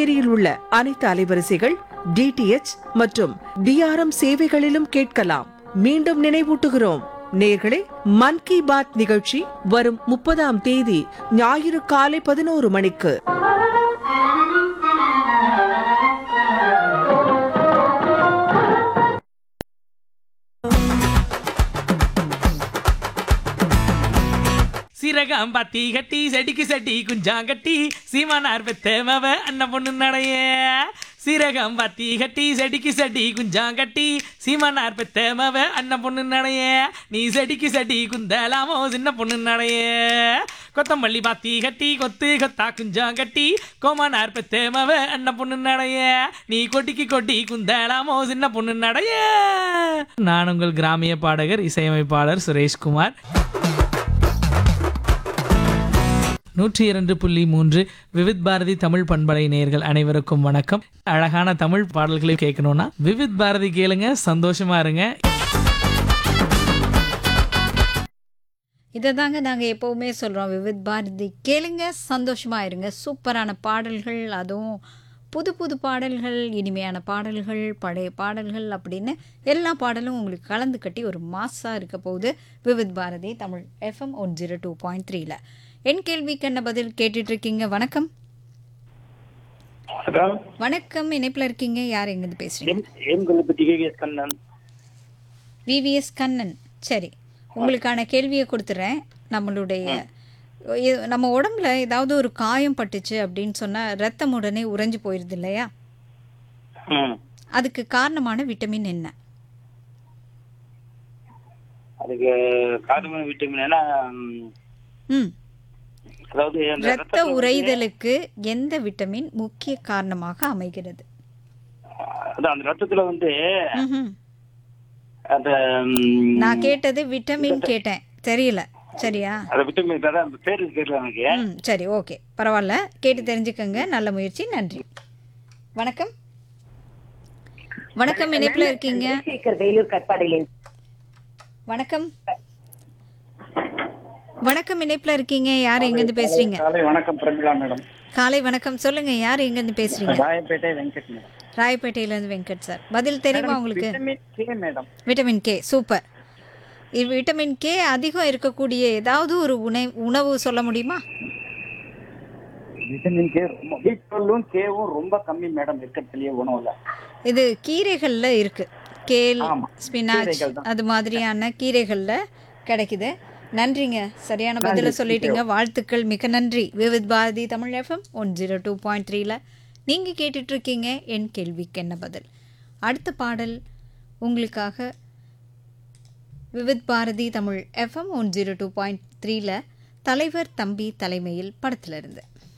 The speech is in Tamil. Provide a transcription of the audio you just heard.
புதுச்சேரியில் உள்ள அனைத்து அலைவரிசைகள் டிடிஎச் மற்றும் டிஆர்எம் சேவைகளிலும் கேட்கலாம் மீண்டும் நினைவூட்டுகிறோம் நேர்களே மன் கி பாத் நிகழ்ச்சி வரும் முப்பதாம் தேதி ஞாயிறு காலை பதினோரு மணிக்கு சீரகம் பத்தி கட்டி செடிக்கு செடி குஞ்சாங்கட்டி சீமானார் பெத்தேமவ அண்ணன் பொண்ணு நடைய சீரகம் பத்தி கட்டி செடிக்கு செடி குஞ்சாங்கட்டி சீமானார் பெத்தேமவ அண்ணன் பொண்ணு நடைய நீ செடிக்கு செடி குந்தலாமோ சின்ன பொண்ணு நடைய கொத்தமல்லி பாத்தி கட்டி கொத்து கொத்தா குஞ்சாங்கட்டி கோமானார் பெத்தேமவ அண்ணன் பொண்ணு நடைய நீ கொட்டிக்கு கொட்டி குந்தலாமோ சின்ன பொண்ணு நடைய நான் உங்கள் கிராமிய பாடகர் இசையமைப்பாளர் சுரேஷ்குமார் நூற்றி இரண்டு புள்ளி மூன்று விவித் பாரதி தமிழ் பண்பலை நேயர்கள் அனைவருக்கும் வணக்கம் அழகான தமிழ் பாடல்களை கேட்கணும்னா விவித் பாரதி கேளுங்க சந்தோஷமா இருங்க இதை தாங்க நாங்கள் எப்போவுமே சொல்கிறோம் விவித் பாரதி கேளுங்க சந்தோஷமாக இருங்க சூப்பரான பாடல்கள் அதுவும் புது புது பாடல்கள் இனிமையான பாடல்கள் பழைய பாடல்கள் அப்படின்னு எல்லா பாடலும் உங்களுக்கு கலந்து கட்டி ஒரு மாஸாக இருக்க போகுது Vividh Bharati Tamil FM one zero two point த்ரீல என் கேள்விக்கு என்ன பதில் கேட்டுட்டு இருக்கீங்க வணக்கம் வணக்கம் வணக்கம் இணைப்பில் இருக்கீங்க யார் எங்கேருந்து பேசுகிறீங்க M M Kollupatti KKS Kannan VVS Kannan சரி உங்களுக்கான கேள்வியை கொடுத்துறேன் நம்மளுடைய இ- நம்ம உடம்புல ஏதாவது ஒரு காயம் பட்டுச்சு அப்படின்னு சொன்னால் ரத்தம் உடனே உறைஞ்சு போயிடுது இல்லையா ம் அதுக்கு காரணமான விட்டமின் என்ன அதுக்கு காரணமான விட்டமின் ஏன்னா ம், ம் அதாவது அந்த இரத்த ரத்தத்துல வந்து- உறைதலுக்கு எந்த விட்டமின் முக்கிய காரணமாக அமைகிறது அதான் அந்த ரத்தத்துல வந்து ம்ஹும். அந்த ம், நான் கேட்டது விட்டமின் கேட்டேன் தெரியல சரியா அந்த விட்டமின் அதான் அந்த பேரு தெரியல எனக்கு ம் சரி ஓகே பரவாயில்ல கேட்டு தெரிஞ்சுக்கங்க நல்ல முயற்சி நன்றி வணக்கம் வணக்கம் இணைப்பில் இருக்கீங்க சந்திரசேகர் வேலூர் கற்பாடையில் வணக்கம் வணக்கம் இணைப்பில் இருக்கீங்க யார் எங்கேருந்து பேசுறீங்க காலை வணக்கம் பிரமிளா மேடம் காலை வணக்கம் சொல்லுங்க யார் எங்கேருந்து பேசுறீங்க ராயப்பேட்டை வெங்கட் மேடம் ராயப்பேட்டையிலேருந்து வெங்கட் சார் பதில் தெரியுமா உங்களுக்கு vitamin K madam vitamin K super இது விட்டமின் கே அதிகம் இருக்கக்கூடிய ஏதாவது ஒரு உணை உணவு சொல்ல முடியுமா விட்டமின் கே ரொம்ப பீட்ரூட்டும் கேவும் ரொம்ப கம்மி மேடம் இருக்கிறதுலயே உணவுல இது கீரைகளில் இருக்கு கேல் ஆமா. ஸ்பினாச் கீரைகள் தான். அது மாதிரியான கீரைகளில் கிடைக்குது நன்றிங்க சரியான பதிலை சொல்லிட்டீங்க வாழ்த்துக்கள் மிக நன்றி Vividh Bharati Tamil FM one zero two point த்ரீல நீங்கள் கேட்டுட்ருக்கீங்க என் கேள்விக்கு என்ன பதில் அடுத்த பாடல் உங்களுக்காக Vividh Bharati Tamil FM one zero two point த்ரீல தலைவர் தம்பி தலைமையில் படத்திலிருந்து